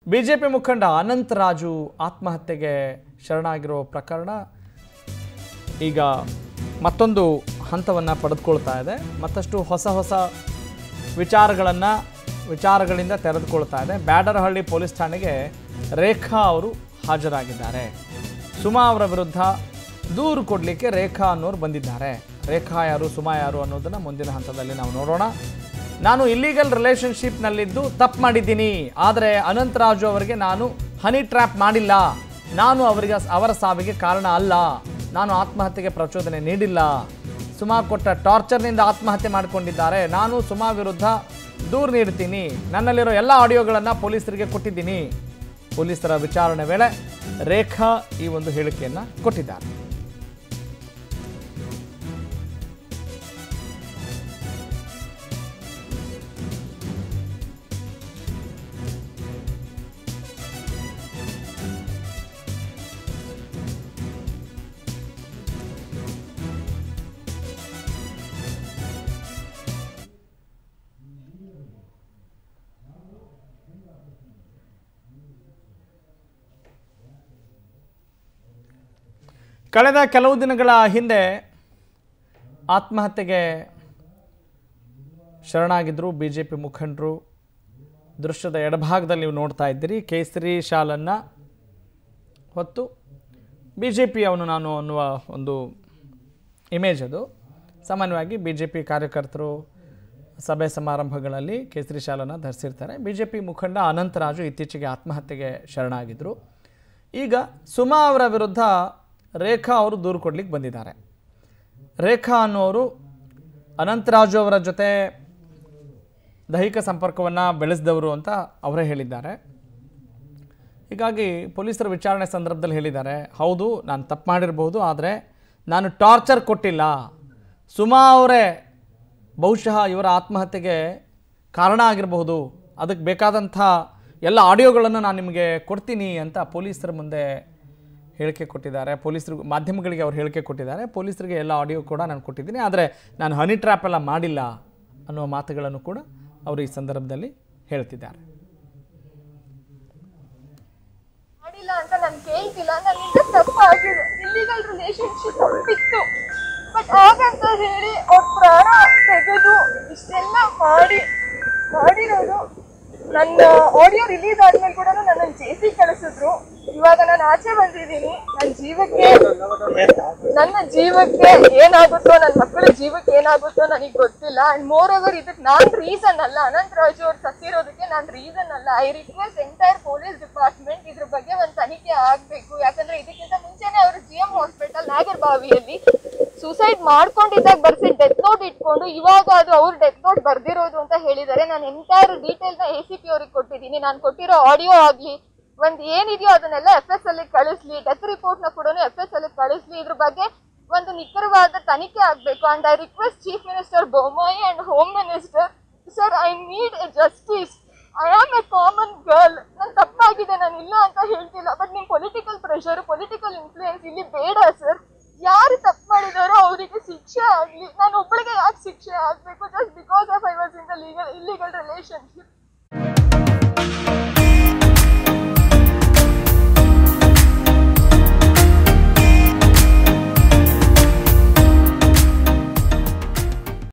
BJP ಮುಖಂಡ ಅನಂತ್ ರಾಜು ಆತ್ಮಹತ್ಯೆಗೆ ಶರಣಾಗಿರೋ ಪ್ರಕರಣ ಈಗ ಮತ್ತೊಂದು ಹಂತವನ್ನು ಪಡೆದುಕೊಳ್ತಾ ಇದೆ ಮತ್ತಷ್ಟು ಹೊಸ ಹೊಸ ವಿಚಾರಗಳನ್ನು ವಿಚಾರಗಳಿಂದ ತೆರೆದುಕೊಳ್ತಾ ಇದೆ ಬ್ಯಾಡರಹಳ್ಳಿ ಪೊಲೀಸ್ ಠಾಣೆಗೆ ರೇಖಾ ಅವರು ಹಾಜರಾಗಿದ್ದಾರೆ ಸುಮಾ ಅವರ ವಿರುದ್ಧ ದೂರು ಕೊಡಲಿಕ್ಕೆ ರೇಖಾ ಅನ್ನೋರು ಬಂದಿದ್ದಾರೆ ರೇಖಾ ಯಾರು ಸುಮಾ ಯಾರು ಅನ್ನೋದನ್ನು ಮುಂದಿನ ಹಂತದಲ್ಲಿ ನಾವು ನೋಡೋಣ ನಾನು ಇಲ್ಲೀಗಲ್ ರಿಲೇಷನ್ಶಿಪ್ನಲ್ಲಿದ್ದು ತಪ್ಪು ಮಾಡಿದ್ದೀನಿ ಆದರೆ ಅನಂತರಾಜು ಅವರಿಗೆ ನಾನು ಹನಿ ಟ್ರ್ಯಾಪ್ ಮಾಡಿಲ್ಲ ನಾನು ಅವರಿಗೆ ಅವರ ಸಾವಿಗೆ ಕಾರಣ ಅಲ್ಲ ನಾನು ಆತ್ಮಹತ್ಯೆಗೆ ಪ್ರಚೋದನೆ ನೀಡಿಲ್ಲ ಸುಮಾ ಕೊಟ್ಟ ಟಾರ್ಚರ್ನಿಂದ ಆತ್ಮಹತ್ಯೆ ಮಾಡಿಕೊಂಡಿದ್ದಾರೆ ನಾನು ಸುಮಾ ವಿರುದ್ಧ ದೂರು ನೀಡ್ತೀನಿ ನನ್ನಲ್ಲಿರೋ ಎಲ್ಲ ಆಡಿಯೋಗಳನ್ನು ಪೊಲೀಸರಿಗೆ ಕೊಟ್ಟಿದ್ದೀನಿ ಪೊಲೀಸರ ವಿಚಾರಣೆ ವೇಳೆ ರೇಖಾ ಈ ಒಂದು ಹೇಳಿಕೆಯನ್ನು ಕೊಟ್ಟಿದ್ದಾರೆ ಕಳೆದ ಕೆಲವು ದಿನಗಳ ಹಿಂದೆ ಆತ್ಮಹತ್ಯೆಗೆ ಶರಣಾಗಿದ್ದರು ಬಿ ಜೆ ಪಿ ಮುಖಂಡರು ದೃಶ್ಯದ ಎಡಭಾಗದಲ್ಲಿ ನೀವು ನೋಡ್ತಾ ಇದ್ದೀರಿ ಕೇಸರಿ ಶಾಲನ್ನು ಹೊತ್ತು ಬಿ ಜೆ ಪಿ ಅವನು ನಾನು ಅನ್ನುವ ಒಂದು ಇಮೇಜ್ ಅದು ಸಾಮಾನ್ಯವಾಗಿ ಬಿ ಜೆ ಪಿ ಕಾರ್ಯಕರ್ತರು ಸಭೆ ಸಮಾರಂಭಗಳಲ್ಲಿ ಕೇಸರಿ ಶಾಲನ್ನು ಧರಿಸಿರ್ತಾರೆ ಬಿ ಜೆ ಪಿ ಮುಖಂಡ ಅನಂತರಾಜು ಇತ್ತೀಚೆಗೆ ಆತ್ಮಹತ್ಯೆಗೆ ಶರಣಾಗಿದ್ದರು ಈಗ ಸುಮಾ ಅವರ ವಿರುದ್ಧ ರೇಖಾ ಅವರು ದೂರು ಕೊಡ್ಲಿಕ್ಕೆ ಬಂದಿದ್ದಾರೆ ರೇಖಾ ಅನ್ನೋರು ಅನಂತರಾಜು ಅವರ ಜೊತೆ ದೈಹಿಕ ಸಂಪರ್ಕವನ್ನು ಬೆಳೆಸಿದವರು ಅಂತ ಅವರೇ ಹೇಳಿದ್ದಾರೆ ಹೀಗಾಗಿ ಪೊಲೀಸರ ವಿಚಾರಣೆ ಸಂದರ್ಭದಲ್ಲಿ ಹೇಳಿದ್ದಾರೆ ಹೌದು ನಾನು ತಪ್ಪು ಮಾಡಿರ್ಬೋದು ಆದರೆ ನಾನು ಟಾರ್ಚರ್ ಕೊಟ್ಟಿಲ್ಲ ಸುಮಾ ಅವರೇ ಬಹುಶಃ ಇವರ ಆತ್ಮಹತ್ಯೆಗೆ ಕಾರಣ ಆಗಿರಬಹುದು ಅದಕ್ಕೆ ಬೇಕಾದಂಥ ಎಲ್ಲ ಆಡಿಯೋಗಳನ್ನು ನಾನು ನಿಮಗೆ ಕೊಡ್ತೀನಿ ಅಂತ ಪೊಲೀಸರ ಮುಂದೆ ಹೇಳಿಕೆ ಕೊಟ್ಟಿದ್ದಾರೆ ಪೊಲೀಸರು ಮಾಧ್ಯಮಗಳಿಗೆ ಅವ್ರು ಹೇಳಿಕೆ ಕೊಟ್ಟಿದ್ದಾರೆ ಪೊಲೀಸರಿಗೆ ಎಲ್ಲ ಆಡಿಯೋ ಕೂಡ ನಾನು ಕೊಟ್ಟಿದ್ದೀನಿ ಆದರೆ ನಾನು ಹನಿ ಟ್ರ್ಯಾಪ್ ಎಲ್ಲ ಮಾಡಿಲ್ಲ ಅನ್ನುವ ಮಾತುಗಳನ್ನು ಕೂಡ ಅವರು ಈ ಸಂದರ್ಭದಲ್ಲಿ ಹೇಳ್ತಿದ್ದಾರೆ ಮಾಡಿಲ್ಲ ಅಂತ ನಾನು ಕೇಳ್ತಿಲ್ಲ ನನ್ನಿಂದ ತಪ್ಪಾಗಿದೆ ಇಲ್ಲಿಗಲ್ ರಿಲೇಶನ್ಶಿಪ್ ಇತ್ತು ಬಟ್ ಹಾಗಂತ ಹೇಳಿ ಅವ್ರ ಪ್ರಾಣ ತೆಗೆದು ಇಷ್ಟೆಲ್ಲ ಮಾಡಿ ಮಾಡಿರೋದು ನನ್ನ ಆಡಿಯೋ ರಿಲೀಸ್ ಆದ್ಮೇಲೆ ಕೂಡ ನನ್ನ ಜೇಸಿ ಕಳಿಸಿದ್ರು ಇವಾಗ ನಾನು ಆಚೆ ಬಂದಿದ್ದೀನಿ ನನ್ನ ಜೀವಕ್ಕೆ ನನ್ನ ಜೀವಕ್ಕೆ ಏನಾಗುತ್ತೋ ನನ್ನ ಮಕ್ಕಳ ಜೀವಕ್ಕೆ ಏನಾಗುತ್ತೋ ನನಗೆ ಗೊತ್ತಿಲ್ಲ ಅಂಡ್ ಮೋರ್ ಓವರ್ ಇದಕ್ಕೆ ನಾನ್ ರೀಸನ್ ಅಲ್ಲ ಅನಂತರಾಜು ಅವ್ರು ಸತ್ತಿರೋದಕ್ಕೆ ನಾನ್ ರೀಸನ್ ಅಲ್ಲ I request entire police department ಇದ್ರ ಬಗ್ಗೆ ಒಂದು ತನಿಖೆ ಆಗ್ಬೇಕು ಯಾಕಂದ್ರೆ ಇದಕ್ಕಿಂತ ಮುಂಚೆನೆ ಅವರು ಜಿ ಎಂ ಹಾಸ್ಪಿಟಲ್ ನಾಗರಬಾವಿಯಲ್ಲಿ ಸೂಸೈಡ್ ಮಾಡ್ಕೊಂಡಿದ್ದಾಗ ಬರ್ಸಿ ಡೆತ್ ನೋಟ್ ಇಟ್ಕೊಂಡು ಇವಾಗ ಅದು ಅವ್ರು ಡೆತ್ ನೋಟ್ ಬರ್ದಿರೋದು ಅಂತ ಹೇಳಿದ್ದಾರೆ ನಾನು ಎಂಟೈರ್ ಡೀಟೇಲ್ ನ ಎ ಸಿ ಪಿ ಅವ್ರಿಗೆ ಕೊಟ್ಟಿದ್ದೀನಿ ನಾನು ಕೊಟ್ಟಿರೋ ಆಡಿಯೋ ಆಗ್ಲಿ ಒಂದ್ ಏನಿದೆಯೋ ಅದನ್ನೆಲ್ಲ ಎಫ್ ಎಸ್ ಅಲ್ಲಿ ಕಳಿಸ್ಲಿ ಡೆತ್ ರಿಪೋರ್ಟ್ ನ ಕೂಡ ಎಫ್ ಎಸ್ ಅಲ್ಲಿ ಕಳಿಸ್ಲಿ ಇದ್ರ ಬಗ್ಗೆ ಒಂದು ನಿಖರವಾದ ತನಿಖೆ ಆಗ್ಬೇಕು and I request chief minister Bommai and home minister sir I need a justice I am a common girl ನನ್ ತಪ್ಪಾಗಿದೆ ನಾನು ಇಲ್ಲ ಅಂತ ಹೇಳ್ತಿಲ್ಲ ಬಟ್ ನಿಮ್ ಪೊಲಿಟಿಕಲ್ ಪ್ರೆಷರ್ ಪೊಲಿಟಿಕಲ್ ಇನ್ಫ್ಲೂಯೆನ್ಸ್ ಇಲ್ಲಿ ಬೇಡ ಸರ್ ಯಾರು ತಪ್ಪು ಮಾಡಿದಾರೋ ಅವರಿಗೆ ಶಿಕ್ಷೆ ಆಗ್ಲಿ ನಾನು ಒಬ್ಬಳಿಗೆ ಯಾಕೆ ಶಿಕ್ಷೆ ಆಗ್ಬೇಕು just because of I was in the legal illegal relationship